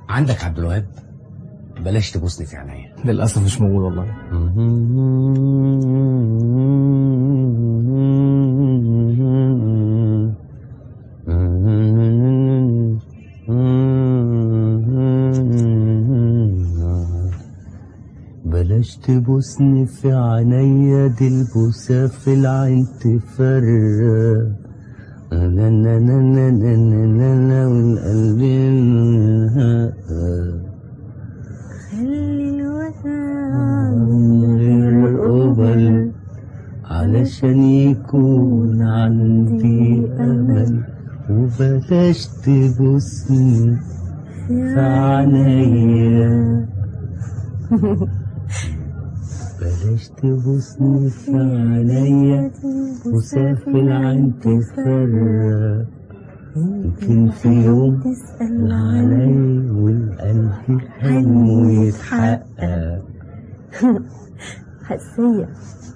عندك عبد الوهاب بلاش تبوسني في عينيا للاسف مش موجود والله بلاش تبوسني في عينيا دي البوسة في العين تفرق نا نا نا نا نا نا نا نا والقلب ينهق. خلي من غير قبل علشان يكون عندي أمل وبلاش تبوسني في عينيا بلاش تبوسني في عينيا وسافر العين تفرق يمكن في يوم تسأل علي والقلب حلمه يتحقق حسية